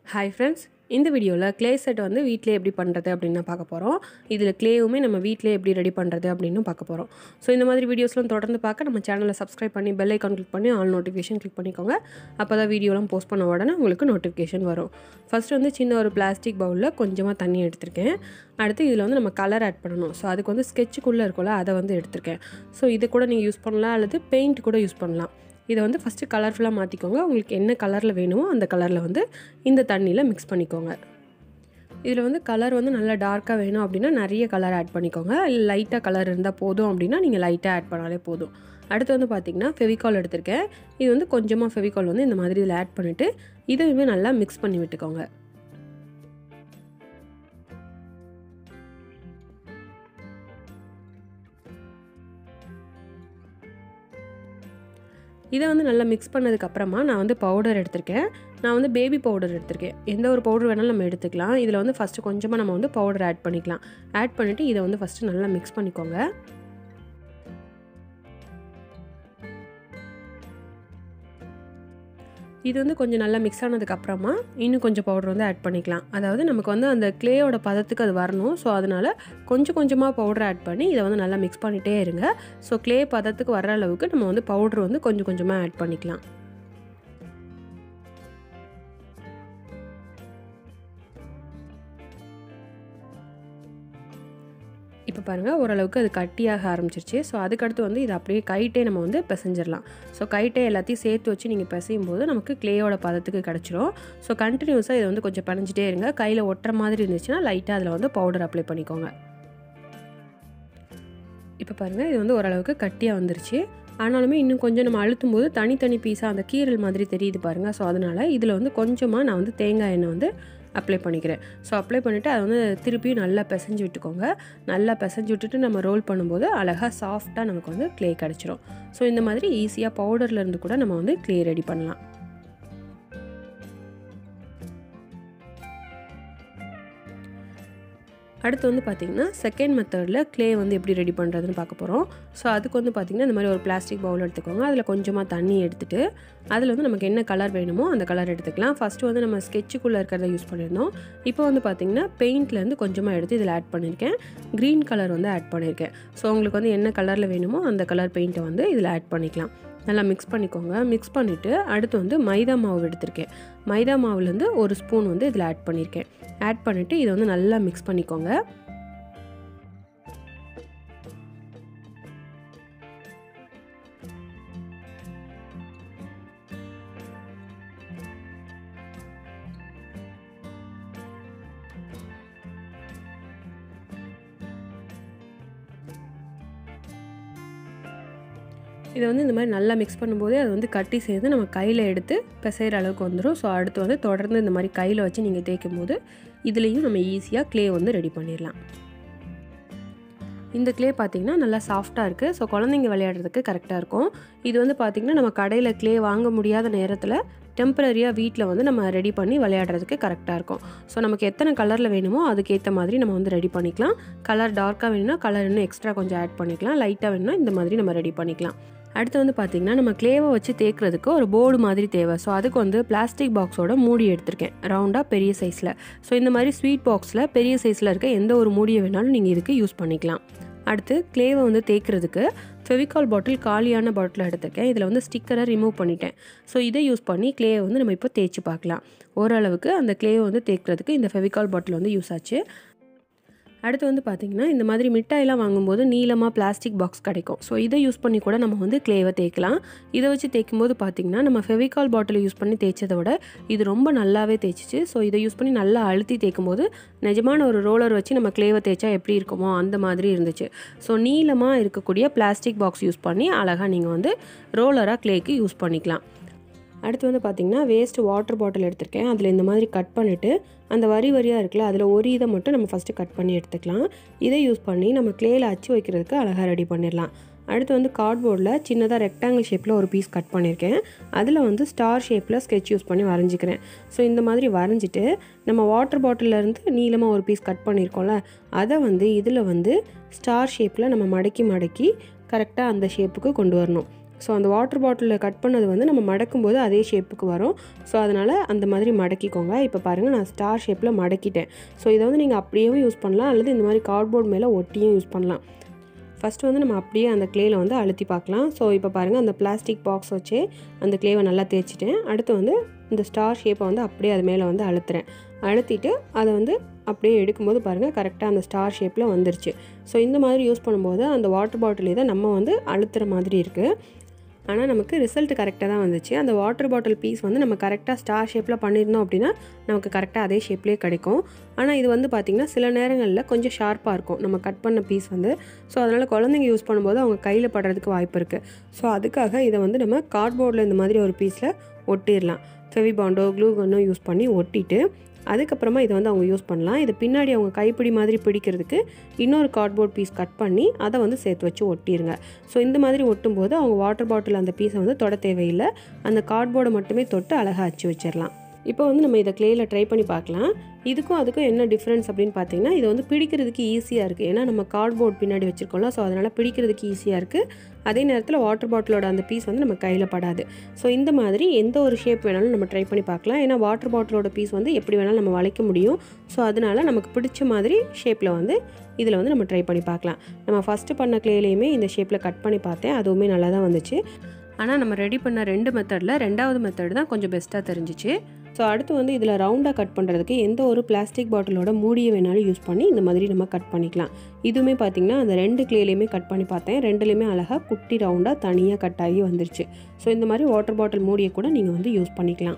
hi friends இந்த வீடியோவில் clay set வந்து வீட்டிலே எப்படி பண்ணுறது அப்படின்னு தான் பார்க்க போகிறோம் இதில் க்ளேவுமே நம்ம வீட்டிலே எப்படி ரெடி பண்ணுறது அப்படின்னு பார்க்க போகிறோம் ஸோ இந்த மாதிரி வீடியோஸ்லாம் தொடர்ந்து பார்க்க நம்ம சேனலை சப்ஸ்கிரைப் பண்ணி பெல் ஐக்கான் கிளிக் பண்ணி ஆல் நோட்டிஃபிகேஷன் கிளிக் பண்ணிக்கோங்க அப்போ தான் வீடியோலாம் போஸ்ட் பண்ண உடனே உங்களுக்கு நோட்டிஃபிகேஷன் வரும் ஃபஸ்ட்டு வந்து சின்ன ஒரு பிளாஸ்டிக் பவுலில் கொஞ்சமாக தண்ணி எடுத்திருக்கேன் அடுத்து இதில் வந்து நம்ம கலர் ஆட் பண்ணணும் ஸோ அதுக்கு வந்து ஸ்கெட்சுக்குள்ளே இருக்கும்ல அதை வந்து எடுத்திருக்கேன் ஸோ இது கூட நீங்கள் யூஸ் பண்ணலாம் அல்லது பெயிண்ட் கூட யூஸ் பண்ணலாம் இதை வந்து ஃபஸ்ட்டு கலர்ஃபுல்லாக மாற்றிக்கோங்க உங்களுக்கு என்ன கலரில் வேணுமோ அந்த கலரில் வந்து இந்த தண்ணியில் மிக்ஸ் பண்ணிக்கோங்க இதில் வந்து கலர் வந்து நல்லா டார்க்காக வேணும் அப்படின்னா நிறைய கலர் ஆட் பண்ணிக்கோங்க இல்லை லைட்டாக கலர் இருந்தால் போதும் அப்படின்னா நீங்கள் லைட்டாக ஆட் பண்ணாலே போதும் அடுத்து வந்து பார்த்திங்கன்னா ஃபெவிகால் எடுத்திருக்கேன் இது வந்து கொஞ்சமாக ஃபெவிகால் வந்து இந்த மாதிரி இதில் ஆட் பண்ணிவிட்டு இதையுமே நல்லா மிக்ஸ் பண்ணி விட்டுக்கோங்க இதை வந்து நல்லா மிக்ஸ் பண்ணதுக்கப்புறமா நான் வந்து பவுடர் எடுத்திருக்கேன் நான் வந்து பேபி பவுடர் எடுத்திருக்கேன் எந்த ஒரு பவுடர் வேணாலும் நம்ம எடுத்துக்கலாம் இதில் வந்து ஃபஸ்ட்டு கொஞ்சமாக நம்ம வந்து பவுடர் ஆட் பண்ணிக்கலாம் ஆட் பண்ணிவிட்டு இதை வந்து ஃபஸ்ட்டு நல்லா மிக்ஸ் பண்ணிக்கோங்க இது வந்து கொஞ்சம் நல்லா மிக்ஸ் ஆனதுக்கப்புறமா இன்னும் கொஞ்சம் பவுடர் வந்து ஆட் பண்ணிக்கலாம் அதாவது நமக்கு வந்து அந்த க்ளேயோட பதத்துக்கு அது வரணும் ஸோ அதனால் கொஞ்சம் கொஞ்சமாக பவுடர் ஆட் பண்ணி இதை வந்து நல்லா மிக்ஸ் பண்ணிகிட்டே இருங்க ஸோ க்ளே பதத்துக்கு வர அளவுக்கு நம்ம வந்து பவுடர் வந்து கொஞ்சம் கொஞ்சமாக ஆட் பண்ணிக்கலாம் இப்போ பாருங்கள் ஓரளவுக்கு அது கட்டியாக ஆரம்பிச்சிருச்சு ஸோ அதுக்கடுத்து வந்து இதை அப்படியே கைட்டே நம்ம வந்து பிசைஞ்சிடலாம் ஸோ கைட்டே எல்லாத்தையும் சேர்த்து வச்சு நீங்கள் பிசையும் போது நமக்கு க்ளேயோட பதத்துக்கு கிடச்சிரும் ஸோ கண்டினியூஸாக இதை வந்து கொஞ்சம் பனைஞ்சிட்டே இருங்க கையில் ஒட்டுற மாதிரி இருந்துச்சுன்னா லைட்டாக அதில் வந்து பவுடர் அப்ளை பண்ணிக்கோங்க இப்போ பாருங்கள் இது வந்து ஓரளவுக்கு கட்டியாக வந்துருச்சு ஆனாலுமே இன்னும் கொஞ்சம் நம்ம அழுத்தும் போது தனித்தனி பீஸாக அந்த கீரல் மாதிரி தெரியுது பாருங்கள் ஸோ அதனால் இதில் வந்து கொஞ்சமாக நான் வந்து தேங்காய் எண்ணெய் வந்து அப்ளை பண்ணிக்கிறேன் ஸோ அப்ளை பண்ணிவிட்டு அதை வந்து திருப்பியும் நல்லா பிசைஞ்சு விட்டுக்கோங்க நல்லா பிசைஞ்சு விட்டுட்டு நம்ம ரோல் பண்ணும்போது அழகாக சாஃப்டாக நமக்கு வந்து க்ளே கிடச்சிரும் ஸோ இந்த மாதிரி ஈஸியாக பவுடர்லேருந்து கூட நம்ம வந்து க்ளே ரெடி பண்ணலாம் அடுத்து வந்து பார்த்திங்கன்னா செகண்ட் மெத்தடில் க்ளே வந்து எப்படி ரெடி பண்ணுறதுன்னு பார்க்க போகிறோம் ஸோ அதுக்கு வந்து பார்த்திங்கன்னா இந்த மாதிரி ஒரு பிளாஸ்டிக் பவுல் எடுத்துக்கோங்க அதில் கொஞ்சமாக தண்ணி எடுத்துகிட்டு அதில் வந்து நமக்கு என்ன கலர் வேணுமோ அந்த கலர் எடுத்துக்கலாம் ஃபஸ்ட்டு வந்து நம்ம ஸ்கெட்சுக்குள்ளே இருக்கிறத யூஸ் பண்ணியிருந்தோம் இப்போ வந்து பார்த்திங்கன்னா பெயிண்ட்லேருந்து கொஞ்சமாக எடுத்து இதில் ஆட் பண்ணியிருக்கேன் க்ரீன் கலர் வந்து ஆட் பண்ணியிருக்கேன் ஸோ உங்களுக்கு வந்து என்ன கலரில் வேணுமோ அந்த கலர் பெயிண்ட்டை வந்து இதில் ஆட் பண்ணிக்கலாம் நல்லா மிக்ஸ் பண்ணிக்கோங்க மிக்ஸ் பண்ணிவிட்டு அடுத்து வந்து மைதா மாவு எடுத்திருக்கேன் மைதா மாவுலேருந்து ஒரு ஸ்பூன் வந்து இதில் ஆட் பண்ணியிருக்கேன் ஆட் பண்ணிவிட்டு இதை வந்து நல்லா மிக்ஸ் பண்ணிக்கோங்க இதை வந்து இந்த மாதிரி நல்லா மிக்ஸ் பண்ணும்போதே அது வந்து கட்டி சேர்ந்து நம்ம கையில் எடுத்து பிசைகிற அளவுக்கு வந்துடும் ஸோ அடுத்து வந்து தொடர்ந்து இந்த மாதிரி கையில் வச்சு நீங்கள் தேய்க்கும் போது இதுலேயும் நம்ம ஈஸியாக க்ளே வந்து ரெடி பண்ணிடலாம் இந்த க்ளே பார்த்திங்கன்னா நல்லா சாஃப்டாக இருக்குது ஸோ குழந்தைங்க விளையாடுறதுக்கு கரெக்டாக இருக்கும் இது வந்து பார்த்திங்கன்னா நம்ம கடையில் க்ளே வாங்க முடியாத நேரத்தில் டெம்பரரியாக வீட்டில் வந்து நம்ம ரெடி பண்ணி விளையாடுறதுக்கு கரெக்டாக இருக்கும் ஸோ நமக்கு எத்தனை கலரில் வேணுமோ அதுக்கேற்ற மாதிரி நம்ம வந்து ரெடி பண்ணிக்கலாம் கலர் டார்க்காக வேணும்னா கலர் இன்னும் எக்ஸ்ட்ரா கொஞ்சம் ஆட் பண்ணிக்கலாம் லைட்டாக வேணும்னா இந்த மாதிரி நம்ம ரெடி பண்ணிக்கலாம் அடுத்து வந்து பார்த்திங்கன்னா நம்ம க்ளேவை வச்சு தேய்க்கிறதுக்கு ஒரு போர்டு மாதிரி தேவை ஸோ அதுக்கு வந்து பிளாஸ்டிக் பாக்ஸோட மூடி எடுத்திருக்கேன் ரவுண்டாக பெரிய சைஸில் ஸோ இந்த மாதிரி ஸ்வீட் பாக்ஸில் பெரிய சைஸில் இருக்க எந்த ஒரு மூடியை வேணாலும் நீங்கள் இதுக்கு யூஸ் பண்ணிக்கலாம் அடுத்து க்ளேவை வந்து தேய்க்கிறதுக்கு ஃபெவிகால் பாட்டில் காலியான பாட்டில் எடுத்திருக்கேன் இதில் வந்து ஸ்டிக்கரை ரிமூவ் பண்ணிட்டேன் ஸோ இதை யூஸ் பண்ணி க்ளேவை வந்து நம்ம இப்போ தேய்ச்சி பார்க்கலாம் ஓரளவுக்கு அந்த க்ளேவை வந்து தேய்க்கிறதுக்கு இந்த ஃபெவிகால் பாட்டில் வந்து யூஸ் ஆச்சு அடுத்து வந்து பார்த்திங்கன்னா இந்த மாதிரி மிட்டாயெல்லாம் வாங்கும்போது நீளமாக பிளாஸ்டிக் பாக்ஸ் கிடைக்கும் ஸோ இதை யூஸ் பண்ணி கூட நம்ம வந்து க்ளேவை தேய்க்கலாம் இதை வச்சு தேய்க்கும் போது பார்த்திங்கன்னா நம்ம ஃபெவிகால் பாட்டில் யூஸ் பண்ணி தேய்ச்சதை விட இது ரொம்ப நல்லாவே தேய்ச்சிச்சு ஸோ இதை யூஸ் பண்ணி நல்லா அழுத்தி தேய்க்கும் போது நிஜமான ஒரு ரோலர் வச்சு நம்ம க்ளேவை தேய்ச்சா எப்படி இருக்குமோ அந்த மாதிரி இருந்துச்சு ஸோ நீளமாக இருக்கக்கூடிய பிளாஸ்டிக் பாக்ஸ் யூஸ் பண்ணி அழகாக நீங்கள் வந்து ரோலராக க்ளேக்கு யூஸ் பண்ணிக்கலாம் அடுத்து வந்து பார்த்திங்கன்னா வேஸ்ட் வாட்டர் பாட்டில் எடுத்திருக்கேன் அதில் இந்த மாதிரி கட் பண்ணிவிட்டு அந்த வரி வரியாக இருக்குல்ல அதில் ஒரு இதை மட்டும் நம்ம ஃபஸ்ட்டு கட் பண்ணி எடுத்துக்கலாம் இதை யூஸ் பண்ணி நம்ம க்ளேயில் அச்சு வைக்கிறதுக்கு அழகாக ரெடி பண்ணிடலாம் அடுத்து வந்து கார்ட்போர்டில் சின்னதாக ரெக்டாங்கிள் ஷேப்பில் ஒரு பீஸ் கட் பண்ணியிருக்கேன் அதில் வந்து ஸ்டார் ஷேப்பில் ஸ்கெட்ச் யூஸ் பண்ணி வரைஞ்சிக்கிறேன் ஸோ இந்த மாதிரி வரைஞ்சிட்டு நம்ம வாட்டர் பாட்டிலேருந்து நீளமாக ஒரு பீஸ் கட் பண்ணியிருக்கோம்ல அதை வந்து இதில் வந்து ஸ்டார் ஷேப்பில் நம்ம மடக்கி மடக்கி கரெக்டாக அந்த ஷேப்புக்கு கொண்டு வரணும் ஸோ அந்த வாட்டர் பாட்டிலில் கட் பண்ணது வந்து நம்ம மடக்கும்போது அதே ஷேப்புக்கு வரும் ஸோ அதனால் அந்த மாதிரி மடக்கிக்கோங்க இப்போ பாருங்கள் நான் ஸ்டார் ஷேப்பில் மடக்கிட்டேன் ஸோ இதை வந்து நீங்கள் அப்படியே யூஸ் பண்ணலாம் அல்லது இந்த மாதிரி கார்ட்போர்ட் மேலே ஒட்டியும் யூஸ் பண்ணலாம் ஃபஸ்ட்டு வந்து நம்ம அப்படியே அந்த க்ளேயில் வந்து அழுத்தி பார்க்கலாம் ஸோ இப்போ பாருங்கள் அந்த பிளாஸ்டிக் பாக்ஸ் வச்சே அந்த க்ளேவை நல்லா தேய்ச்சிட்டேன் அடுத்து வந்து இந்த ஸ்டார் ஷேப்பை வந்து அப்படியே அது மேலே வந்து அழுத்துறேன் அழுத்திட்டு அதை வந்து அப்படியே எடுக்கும்போது பாருங்கள் கரெக்டாக அந்த ஸ்டார் ஷேப்பில் வந்துருச்சு ஸோ இந்த மாதிரி யூஸ் பண்ணும்போது அந்த வாட்டர் பாட்டில் இதை நம்ம வந்து அழுத்துற மாதிரி இருக்குது ஆனால் நமக்கு ரிசல்ட் கரெக்டாக தான் வந்துச்சு அந்த வாட்டர் பாட்டில் பீஸ் வந்து நம்ம கரெக்டாக ஸ்டார் ஷேப்பில் பண்ணியிருந்தோம் அப்படின்னா நமக்கு கரெக்டாக அதே ஷேப்லேயே கிடைக்கும் ஆனால் இது வந்து பார்த்திங்கன்னா சில நேரங்களில் கொஞ்சம் ஷார்ப்பாக இருக்கும் நம்ம கட் பண்ண பீஸ் வந்து ஸோ அதனால் குழந்தைங்க யூஸ் பண்ணும்போது அவங்க கையில் படுறதுக்கு வாய்ப்பு இருக்குது ஸோ அதுக்காக இதை வந்து நம்ம கார்ட்போர்டில் இந்த மாதிரி ஒரு பீஸில் ஒட்டிடலாம் ஃபெவிபாண்டோ க்ளூ கன்னோ யூஸ் பண்ணி ஒட்டிட்டு அதுக்கப்புறமா இதை வந்து அவங்க யூஸ் பண்ணலாம் இது பின்னாடி அவங்க கைப்பிடி மாதிரி பிடிக்கிறதுக்கு இன்னொரு கார்ட்போர்ட் பீஸ் கட் பண்ணி அதை வந்து சேர்த்து வச்சு ஒட்டிடுங்க ஸோ இந்த மாதிரி ஒட்டும்போது அவங்க வாட்டர் பாட்டில் அந்த பீஸை வந்து தொட தேவையில்லை அந்த கார்ட்போர்டை மட்டுமே தொட்டு அழகாக அச்சு வச்சிடலாம் இப்போ வந்து நம்ம இதை க்ளேயில் ட்ரை பண்ணி பார்க்கலாம் இதுக்கும் அதுக்கும் என்ன டிஃப்ரென்ஸ் அப்படின்னு பார்த்தீங்கன்னா இது வந்து பிடிக்கிறதுக்கு ஈஸியாக இருக்குது ஏன்னா நம்ம கார்ட்போர்ட் பின்னாடி வச்சுருக்கோம்ல ஸோ அதனால் பிடிக்கிறதுக்கு ஈஸியாக இருக்குது அதே நேரத்தில் வாட்டர் பாட்டிலோட அந்த பீஸ் வந்து நம்ம கையில் படாது ஸோ இந்த மாதிரி எந்த ஒரு ஷேப் வேணாலும் நம்ம ட்ரை பண்ணி பார்க்கலாம் ஏன்னா வாட்டர் பாட்டிலோட பீஸ் வந்து எப்படி வேணாலும் நம்ம வளைக்க முடியும் ஸோ அதனால் நமக்கு பிடிச்ச மாதிரி ஷேப்பில் வந்து இதில் வந்து நம்ம ட்ரை பண்ணி பார்க்கலாம் நம்ம ஃபஸ்ட்டு பண்ண க்ளேலையுமே இந்த ஷேப்பில் கட் பண்ணி பார்த்தேன் அதுவுமே நல்லா தான் வந்துச்சு ஆனால் நம்ம ரெடி பண்ண ரெண்டு மெத்தடில் ரெண்டாவது மெத்தட் தான் கொஞ்சம் பெஸ்ட்டாக தெரிஞ்சிச்சு ஸோ அடுத்து வந்து இதில் ரவுண்டாக கட் பண்ணுறதுக்கு எந்த ஒரு பிளாஸ்டிக் பாட்டிலோட மூடியை வேணாலும் யூஸ் பண்ணி இந்த மாதிரி நம்ம கட் பண்ணிக்கலாம் இதுவுமே பார்த்திங்கன்னா அந்த ரெண்டு கிளேலையுமே கட் பண்ணி பார்த்தேன் ரெண்டுலேயுமே அழகாக குட்டி ரவுண்டாக தனியாக கட் ஆகி வந்துருச்சு ஸோ இந்த மாதிரி வாட்டர் பாட்டில் மூடியை கூட நீங்கள் வந்து யூஸ் பண்ணிக்கலாம்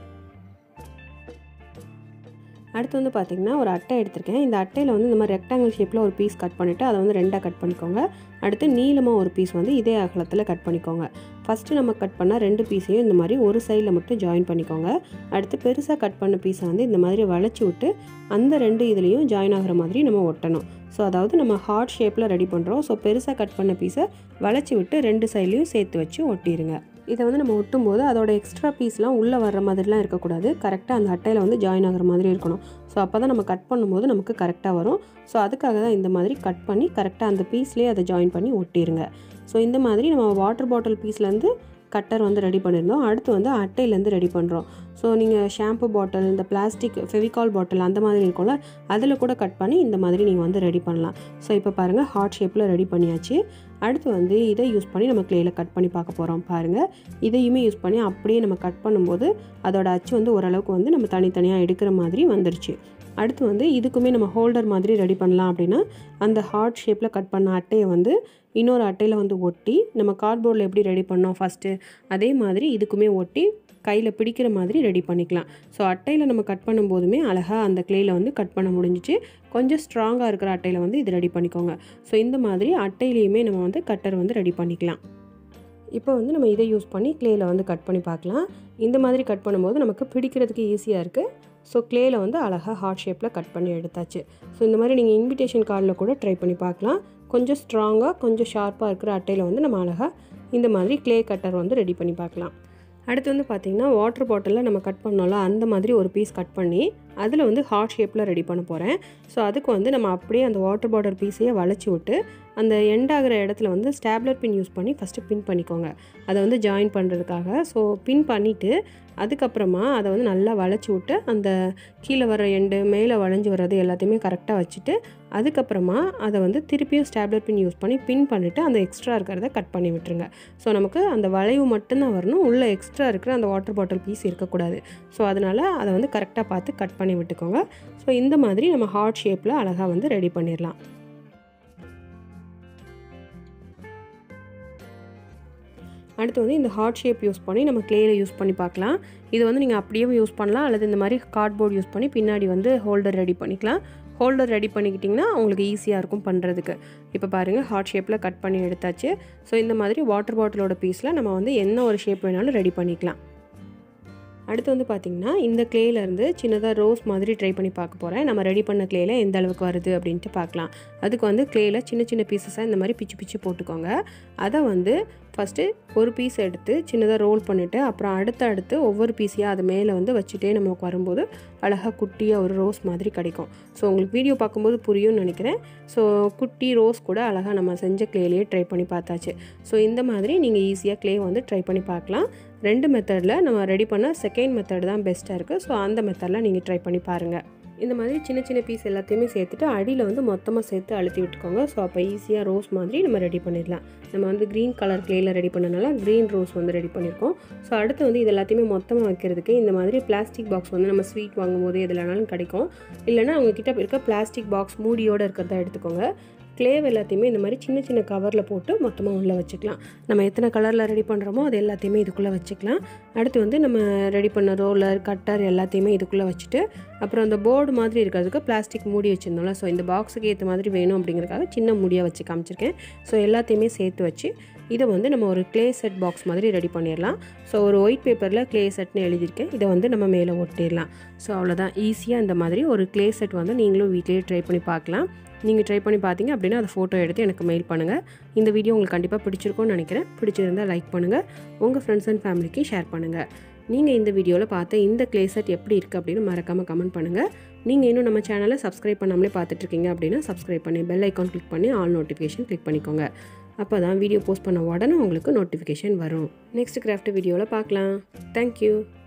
அடுத்து வந்து பார்த்திங்கன்னா ஒரு அட்டை எடுத்திருக்கேன் இந்த அட்டையில் வந்து இந்த மாதிரி ரெக்டாங்கிள் ஷேப்பில் ஒரு பீஸ் கட் பண்ணிவிட்டு அதை வந்து ரெண்டாக கட் பண்ணிக்கோங்க அடுத்து நீளமாக ஒரு பீஸ் வந்து இதே அகலத்தில் கட் பண்ணிக்கோங்க ஃபஸ்ட்டு நம்ம கட் பண்ண ரெண்டு பீஸையும் இந்த மாதிரி ஒரு சைடில் மட்டும் ஜாயின் பண்ணிக்கோங்க அடுத்து பெருசாக கட் பண்ண பீஸை வந்து இந்த மாதிரி வளைச்சி விட்டு அந்த ரெண்டு இதுலேயும் ஜாயின் ஆகிற மாதிரி நம்ம ஒட்டணும் ஸோ அதாவது நம்ம ஹார்ட் ஷேப்பில் ரெடி பண்ணுறோம் ஸோ பெருசாக கட் பண்ண பீஸை வளைச்சி விட்டு ரெண்டு சைட்லேயும் சேர்த்து வச்சு ஒட்டிடுங்க இதை வந்து நம்ம ஒட்டும்போது அதோட எக்ஸ்ட்ரா பீஸ்லாம் உள்ளே வர்ற மாதிரிலாம் இருக்கக்கூடாது கரெக்டாக அந்த அட்டையில் வந்து ஜாயின் ஆகிற மாதிரி இருக்கணும் ஸோ அப்போ தான் நம்ம கட் பண்ணும்போது நமக்கு கரெக்டாக வரும் ஸோ அதுக்காக தான் இந்த மாதிரி கட் பண்ணி கரெக்டாக அந்த பீஸ்லேயே அதை ஜாயின் பண்ணி ஒட்டிடுங்க ஸோ இந்த மாதிரி நம்ம வாட்டர் பாட்டில் பீஸ்லேருந்து கட்டர் வந்து ரெடி பண்ணியிருந்தோம் அடுத்து வந்து அட்டையிலேருந்து ரெடி பண்ணுறோம் ஸோ நீங்கள் ஷாம்பு பாட்டில் இந்த பிளாஸ்டிக் ஃபெவிகால் பாட்டில் அந்த மாதிரி இருக்கும்ல அதில் கூட கட் பண்ணி இந்த மாதிரி நீங்கள் வந்து ரெடி பண்ணலாம் ஸோ இப்போ பாருங்கள் ஹார்ட் ஷேப்பில் ரெடி பண்ணியாச்சு அடுத்து வந்து இதை யூஸ் பண்ணி நம்ம க்ளேயில் கட் பண்ணி பார்க்க போகிறோம் பாருங்கள் இதையுமே யூஸ் பண்ணி அப்படியே நம்ம கட் பண்ணும்போது அதோட அச்சு வந்து ஓரளவுக்கு வந்து நம்ம தனித்தனியாக எடுக்கிற மாதிரி வந்துருச்சு அடுத்து வந்து இதுக்குமே நம்ம ஹோல்டர் மாதிரி ரெடி பண்ணலாம் அப்படின்னா அந்த ஹார்ட் ஷேப்பில் கட் பண்ண அட்டையை வந்து இன்னொரு அட்டையில் வந்து ஒட்டி நம்ம கார்ட்போர்டில் எப்படி ரெடி பண்ணோம் ஃபஸ்ட்டு அதே மாதிரி இதுக்குமே ஒட்டி கையில் பிடிக்கிற மாதிரி ரெடி பண்ணிக்கலாம் ஸோ அட்டையில் நம்ம கட் பண்ணும்போதுமே அழகாக அந்த க்ளேயில் வந்து கட் பண்ண முடிஞ்சிச்சு கொஞ்சம் ஸ்ட்ராங்காக இருக்கிற அட்டையில் வந்து இது ரெடி பண்ணிக்கோங்க ஸோ இந்த மாதிரி அட்டையிலையுமே நம்ம வந்து கட்டர் வந்து ரெடி பண்ணிக்கலாம் இப்போ வந்து நம்ம இதை யூஸ் பண்ணி க்ளேயில் வந்து கட் பண்ணி பார்க்கலாம் இந்த மாதிரி கட் பண்ணும்போது நமக்கு பிடிக்கிறதுக்கு ஈஸியாக இருக்குது ஸோ க்ளேயில் வந்து அழகாக ஹார்ட் ஷேப்பில் கட் பண்ணி எடுத்தாச்சு ஸோ இந்த மாதிரி நீங்கள் இன்விடேஷன் கார்டில் கூட ட்ரை பண்ணி பார்க்கலாம் கொஞ்சம் ஸ்ட்ராங்காக கொஞ்சம் ஷார்ப்பாக இருக்கிற அட்டையில் வந்து நம்ம அழகாக இந்த மாதிரி க்ளே கட்டர் வந்து ரெடி பண்ணி பார்க்கலாம் அடுத்து வந்து பார்த்திங்கன்னா வாட்டர் பாட்டிலில் நம்ம கட் பண்ணோம்ல அந்த மாதிரி ஒரு பீஸ் கட் பண்ணி அதில் வந்து ஹார்ட் ஷேப்பில் ரெடி பண்ண போகிறேன் ஸோ அதுக்கு வந்து நம்ம அப்படியே அந்த வாட்டர் பாட்டில் பீஸையே வளைச்சி விட்டு அந்த எண்ட் ஆகிற இடத்துல வந்து ஸ்டாப்லர் பின் யூஸ் பண்ணி ஃபஸ்ட்டு பின் பண்ணிக்கோங்க அதை வந்து ஜாயின் பண்ணுறதுக்காக ஸோ பின் பண்ணிவிட்டு அதுக்கப்புறமா அதை வந்து நல்லா வளைச்சி விட்டு அந்த கீழே வர எண்டு மேலே வளைஞ்சு வர்றது எல்லாத்தையுமே கரெக்டாக வச்சுட்டு அதுக்கப்புறமா அதை வந்து திருப்பியும் ஸ்டாப்லர் பின் யூஸ் பண்ணி பின் பண்ணிவிட்டு அந்த எக்ஸ்ட்ரா இருக்கிறத கட் பண்ணி விட்டுருங்க ஸோ நமக்கு அந்த வளைவு மட்டும்தான் வரணும் உள்ளே எக்ஸ்ட்ரா இருக்கிற அந்த வாட்டர் பாட்டில் பீஸ் இருக்கக்கூடாது ஸோ அதனால் அதை வந்து கரெக்டாக பார்த்து கட் பண்ணி விட்டுக்கோங்க ஸோ இந்த மாதிரி நம்ம ஹார்ட் ஷேப்பில் அழகாக வந்து ரெடி பண்ணிடலாம் அடுத்து வந்து இந்த ஹார்ட் ஷேப் யூஸ் பண்ணி நம்ம க்ளேயில் யூஸ் பண்ணி பார்க்கலாம் இது வந்து நீங்கள் அப்படியே யூஸ் பண்ணலாம் அல்லது இந்த மாதிரி கார்ட்போர்ட் யூஸ் பண்ணி பின்னாடி வந்து ஹோல்டர் ரெடி பண்ணிக்கலாம் ஹோல்டர் ரெடி பண்ணிக்கிட்டிங்கன்னா உங்களுக்கு ஈஸியாக இருக்கும் பண்ணுறதுக்கு இப்போ பாருங்கள் ஹார்ட் ஷேப்பில் கட் பண்ணி எடுத்தாச்சு ஸோ இந்த மாதிரி வாட்டர் பாட்டிலோட பீஸில் நம்ம வந்து என்ன ஒரு ஷேப் வேணாலும் ரெடி பண்ணிக்கலாம் அடுத்து வந்து பார்த்திங்கன்னா இந்த க்ளேலேருந்து சின்னதாக ரோஸ் மாதிரி ட்ரை பண்ணி பார்க்க போகிறேன் நம்ம ரெடி பண்ண க்ளேயில் எந்த அளவுக்கு வருது அப்படின்ட்டு பார்க்கலாம் அதுக்கு வந்து க்ளேயில் சின்ன சின்ன பீசஸாக இந்த மாதிரி பிச்சு பிச்சு போட்டுக்கோங்க அதை வந்து ஃபஸ்ட்டு ஒரு பீஸ் எடுத்து சின்னதாக ரோல் பண்ணிவிட்டு அப்புறம் அடுத்து அடுத்து ஒவ்வொரு பீஸையாக அது மேலே வந்து வச்சுட்டே நமக்கு வரும்போது அழகாக குட்டியாக ஒரு ரோஸ் மாதிரி கிடைக்கும் ஸோ உங்களுக்கு வீடியோ பார்க்கும்போது புரியும்னு நினைக்கிறேன் ஸோ குட்டி ரோஸ் கூட அழகாக நம்ம செஞ்ச க்ளேலேயே ட்ரை பண்ணி பார்த்தாச்சு ஸோ இந்த மாதிரி நீங்கள் ஈஸியாக க்ளே வந்து ட்ரை பண்ணி பார்க்கலாம் ரெண்டு மெத்தடில் நம்ம ரெடி பண்ண செகண்ட் மெத்தட் தான் பெஸ்ட்டாக இருக்குது ஸோ அந்த மெத்தடில் நீங்கள் ட்ரை பண்ணி பாருங்கள் இந்த மாதிரி சின்ன சின்ன பீஸ் எல்லாத்தையுமே சேர்த்துட்டு அடியில் வந்து மொத்தமாக சேர்த்து அழுத்தி விட்டுக்கோங்க ஸோ அப்போ ஈஸியாக ரோஸ் மாதிரி நம்ம ரெடி பண்ணிடலாம் நம்ம வந்து க்ரீன் கலர் க்ளேயில் ரெடி பண்ணனால க்ரீன் ரோஸ் வந்து ரெடி பண்ணியிருக்கோம் ஸோ அடுத்து வந்து இது எல்லாத்தையுமே மொத்தமாக வைக்கிறதுக்கு இந்த மாதிரி பிளாஸ்டிக் பாக்ஸ் வந்து நம்ம ஸ்வீட் வாங்கும்போது எதுலனாலும் கிடைக்கும் இல்லைனா அவங்கக்கிட்ட இருக்க பிளாஸ்டிக் பாக்ஸ் மூடியோடு இருக்கிறதா எடுத்துக்கோங்க க்ளேவ் எல்லாத்தையுமே இந்த மாதிரி சின்ன சின்ன கவரில் போட்டு மொத்தமாக உள்ளே வச்சுக்கலாம் நம்ம எத்தனை கலரில் ரெடி பண்ணுறோமோ அது எல்லாத்தையுமே இதுக்குள்ளே வச்சுக்கலாம் அடுத்து வந்து நம்ம ரெடி பண்ண ரோலர் கட்டர் எல்லாத்தையுமே இதுக்குள்ளே வச்சுட்டு அப்புறம் அந்த போர்டு மாதிரி இருக்கிறதுக்கு பிளாஸ்டிக் மூடி வச்சுருந்தோம்ல ஸோ இந்த பாக்ஸுக்கு ஏற்ற மாதிரி வேணும் அப்படிங்கிறதுக்காக சின்ன மூடியாக வச்சு காமிச்சிருக்கேன் ஸோ எல்லாத்தையுமே சேர்த்து வச்சு இதை வந்து நம்ம ஒரு க்ளே செட் பாக்ஸ் மாதிரி ரெடி பண்ணிடலாம் ஸோ ஒரு ஒயிட் பேப்பரில் க்ளே செட்னு எழுதியிருக்கேன் இதை வந்து நம்ம மேலே ஒட்டிடலாம் ஸோ அவ்வளோதான் ஈஸியாக இந்த மாதிரி ஒரு க்ளே செட் வந்து நீங்களும் வீட்டிலேயே ட்ரை பண்ணி பார்க்கலாம் நீங்கள் ட்ரை பண்ணி பார்த்தீங்க அப்படின்னா அதை ஃபோட்டோ எடுத்து எனக்கு மெயில் பண்ணுங்கள் இந்த வீடியோ உங்களுக்கு கண்டிப்பாக பிடிச்சிருக்கும்னு நினைக்கிறேன் பிடிச்சிருந்தால் லைக் பண்ணுங்கள் உங்கள் ஃப்ரெண்ட்ஸ் அண்ட் ஃபேமிலிக்கு ஷேர் பண்ணுங்கள் நீங்கள் இந்த வீடியோவில் பார்த்த இந்த க்ளே செட் எப்படி இருக்குது அப்படின்னு மறக்காமல் கமெண்ட் பண்ணுங்கள் நீங்கள் இன்னும் நம்ம சேனலை சப்ஸ்கிரைப் பண்ணாமலே பார்த்துட்ருக்கீங்க அப்படின்னா சப்ஸ்கிரைப் பண்ணி பெல் ஐக்கான் கிளிக் பண்ணி ஆல் நோட்டிஃபிகேஷன் கிளிக் பண்ணிக்கோங்க அப்போ தான் வீடியோ போஸ்ட் பண்ண உடனே உங்களுக்கு நோட்டிஃபிகேஷன் வரும் நெக்ஸ்ட் கிராஃப்ட் வீடியோவில் பார்க்கலாம் தேங்க்யூ